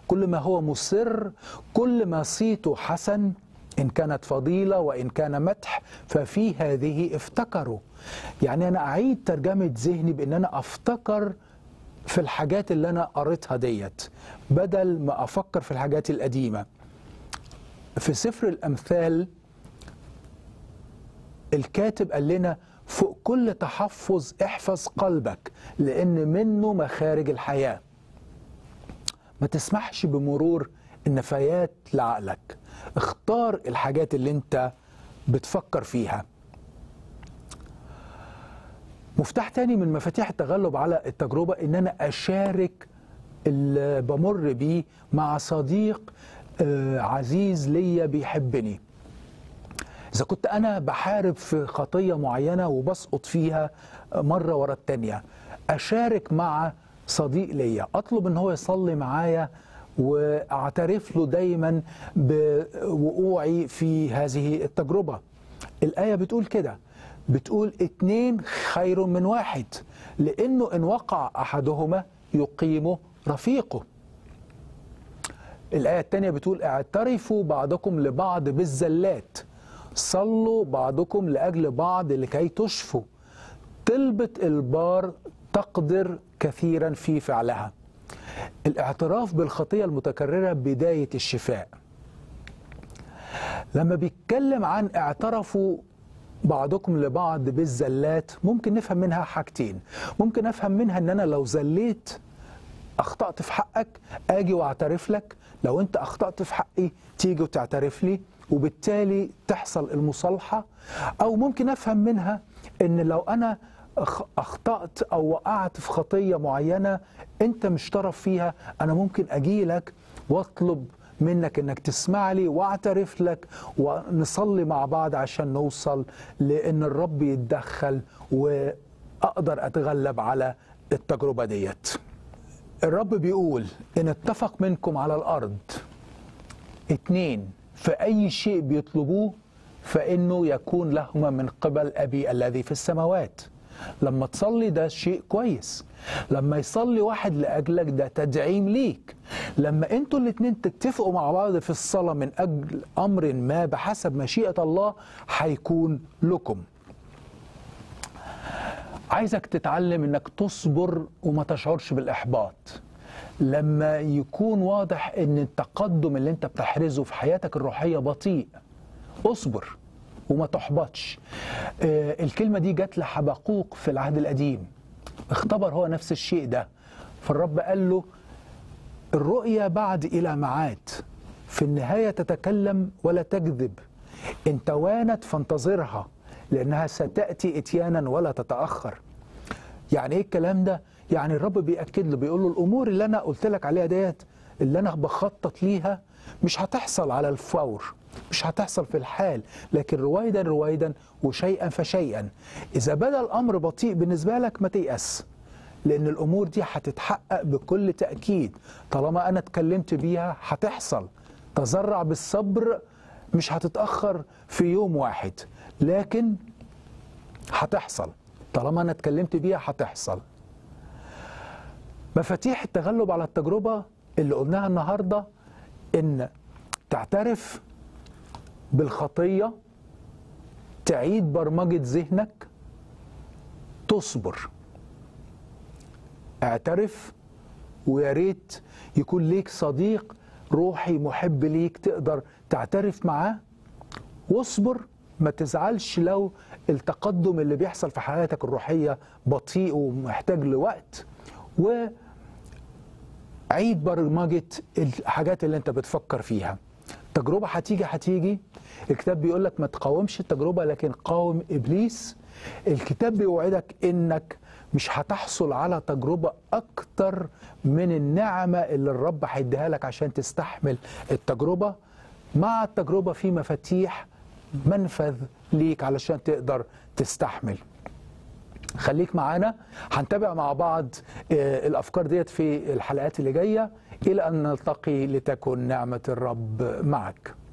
كل ما هو مسر كل ما صيته حسن إن كانت فضيلة وإن كان مدح ففي هذه افتكروا يعني أنا أعيد ترجمة ذهني بأن أنا أفتكر في الحاجات اللي أنا قريتها ديت بدل ما أفكر في الحاجات القديمة في سفر الأمثال الكاتب قال لنا فوق كل تحفظ احفظ قلبك لأن منه مخارج الحياة ما تسمحش بمرور النفايات لعقلك اختار الحاجات اللي انت بتفكر فيها مفتاح تاني من مفاتيح التغلب على التجربة ان انا اشارك اللي بمر بيه مع صديق آه، عزيز ليا بيحبني إذا كنت أنا بحارب في خطية معينة وبسقط فيها مرة ورا التانية أشارك مع صديق ليا أطلب إن هو يصلي معايا وأعترف له دايما بوقوعي في هذه التجربة الآية بتقول كده بتقول اتنين خير من واحد لأنه إن وقع أحدهما يقيم رفيقه الآية التانية بتقول اعترفوا بعضكم لبعض بالزلات صلوا بعضكم لأجل بعض لكي تشفوا طلبة البار تقدر كثيرا في فعلها الاعتراف بالخطية المتكررة بداية الشفاء لما بيتكلم عن اعترفوا بعضكم لبعض بالزلات ممكن نفهم منها حاجتين ممكن افهم منها ان انا لو زليت اخطأت في حقك اجي واعترف لك لو انت اخطأت في حقي تيجي وتعترف لي وبالتالي تحصل المصالحة او ممكن افهم منها ان لو انا أخ- اخطأت او وقعت في خطية معينة انت مش طرف فيها انا ممكن اجي لك واطلب منك انك تسمع لي واعترف لك ونصلي مع بعض عشان نوصل لان الرب يتدخل واقدر اتغلب على التجربة ديت الرب بيقول إن اتفق منكم على الأرض اتنين في أي شيء بيطلبوه فإنه يكون لهما من قبل أبي الذي في السماوات لما تصلي ده شيء كويس لما يصلي واحد لأجلك ده تدعيم ليك لما انتوا الاتنين تتفقوا مع بعض في الصلاة من أجل أمر ما بحسب مشيئة الله هيكون لكم عايزك تتعلم انك تصبر وما تشعرش بالاحباط لما يكون واضح ان التقدم اللي انت بتحرزه في حياتك الروحيه بطيء اصبر وما تحبطش آه، الكلمه دي جت لحبقوق في العهد القديم اختبر هو نفس الشيء ده فالرب قال له الرؤيا بعد الى معاد في النهايه تتكلم ولا تكذب ان توانت فانتظرها لانها ستاتي اتيانا ولا تتاخر يعني ايه الكلام ده يعني الرب بياكد له بيقول له الامور اللي انا قلت لك عليها ديت اللي انا بخطط ليها مش هتحصل على الفور مش هتحصل في الحال لكن رويدا رويدا وشيئا فشيئا اذا بدا الامر بطيء بالنسبه لك ما تيأس لان الامور دي هتتحقق بكل تاكيد طالما انا اتكلمت بيها هتحصل تزرع بالصبر مش هتتاخر في يوم واحد لكن هتحصل طالما انا اتكلمت بيها هتحصل مفاتيح التغلب على التجربه اللي قلناها النهارده ان تعترف بالخطيه تعيد برمجه ذهنك تصبر اعترف ويا ريت يكون ليك صديق روحي محب ليك تقدر تعترف معاه واصبر ما تزعلش لو التقدم اللي بيحصل في حياتك الروحية بطيء ومحتاج لوقت وعيد برمجة الحاجات اللي انت بتفكر فيها تجربة هتيجي هتيجي الكتاب بيقول لك ما تقاومش التجربة لكن قاوم إبليس الكتاب بيوعدك إنك مش هتحصل على تجربة أكتر من النعمة اللي الرب هيديها لك عشان تستحمل التجربة مع التجربة في مفاتيح منفذ ليك علشان تقدر تستحمل خليك معانا هنتابع مع بعض آه، الأفكار ديت في الحلقات اللي جاية إلى أن نلتقي لتكن نعمة الرب معك